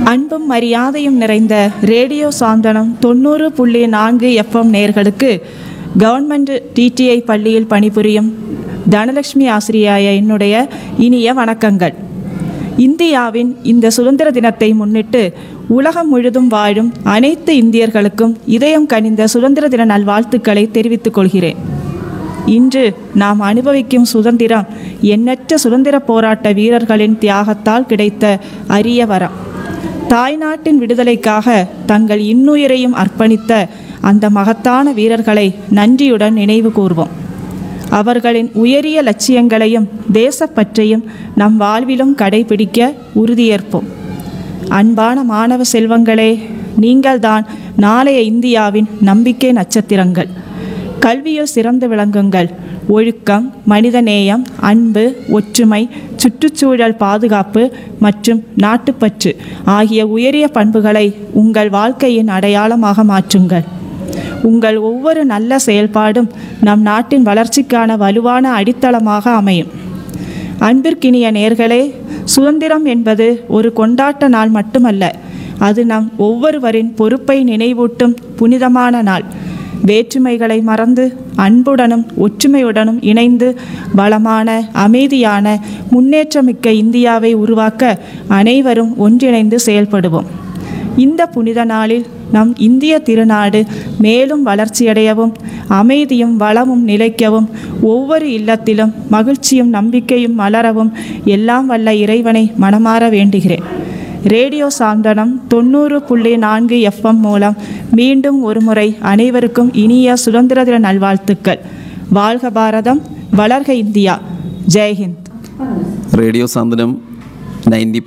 அன்பும் மரியாதையும் நிறைந்த ரேடியோ சாந்தனம் தொண்ணூறு புள்ளி நான்கு எஃப்எம் நேர்களுக்கு கவர்மெண்ட் டிடிஐ பள்ளியில் பணிபுரியும் தனலட்சுமி ஆசிரியாய என்னுடைய இனிய வணக்கங்கள் இந்தியாவின் இந்த சுதந்திர தினத்தை முன்னிட்டு உலகம் முழுதும் வாழும் அனைத்து இந்தியர்களுக்கும் இதயம் கனிந்த சுதந்திர தின நல்வாழ்த்துக்களை தெரிவித்துக் கொள்கிறேன் இன்று நாம் அனுபவிக்கும் சுதந்திரம் எண்ணற்ற சுதந்திர போராட்ட வீரர்களின் தியாகத்தால் கிடைத்த அரிய வரம் தாய்நாட்டின் விடுதலைக்காக தங்கள் இன்னுயிரையும் அர்ப்பணித்த அந்த மகத்தான வீரர்களை நன்றியுடன் நினைவு கூர்வோம் அவர்களின் உயரிய லட்சியங்களையும் தேசப்பற்றையும் நம் வாழ்விலும் கடைபிடிக்க உறுதியேற்போம் அன்பான மாணவ செல்வங்களே நீங்கள்தான் நாளைய இந்தியாவின் நம்பிக்கை நட்சத்திரங்கள் கல்வியில் சிறந்து விளங்குங்கள் ஒழுக்கம் மனிதநேயம் அன்பு ஒற்றுமை சுற்றுச்சூழல் பாதுகாப்பு மற்றும் நாட்டுப்பற்று ஆகிய உயரிய பண்புகளை உங்கள் வாழ்க்கையின் அடையாளமாக மாற்றுங்கள் உங்கள் ஒவ்வொரு நல்ல செயல்பாடும் நம் நாட்டின் வளர்ச்சிக்கான வலுவான அடித்தளமாக அமையும் அன்பிற்கினிய நேர்களே சுதந்திரம் என்பது ஒரு கொண்டாட்ட நாள் மட்டுமல்ல அது நம் ஒவ்வொருவரின் பொறுப்பை நினைவூட்டும் புனிதமான நாள் வேற்றுமைகளை மறந்து அன்புடனும் ஒற்றுமையுடனும் இணைந்து வளமான அமைதியான முன்னேற்றமிக்க இந்தியாவை உருவாக்க அனைவரும் ஒன்றிணைந்து செயல்படுவோம் இந்த புனித நாளில் நம் இந்திய திருநாடு மேலும் வளர்ச்சியடையவும் அமைதியும் வளமும் நிலைக்கவும் ஒவ்வொரு இல்லத்திலும் மகிழ்ச்சியும் நம்பிக்கையும் மலரவும் எல்லாம் வல்ல இறைவனை மனமாற வேண்டுகிறேன் ரேடியோ சாந்தனம் தொண்ணூறு புள்ளி நான்கு எஃப்எம் மூலம் மீண்டும் ஒருமுறை அனைவருக்கும் இனிய சுதந்திர தின நல்வாழ்த்துக்கள் வாழ்க பாரதம் வளர்க India Jai Hind radio Santhwanam ninety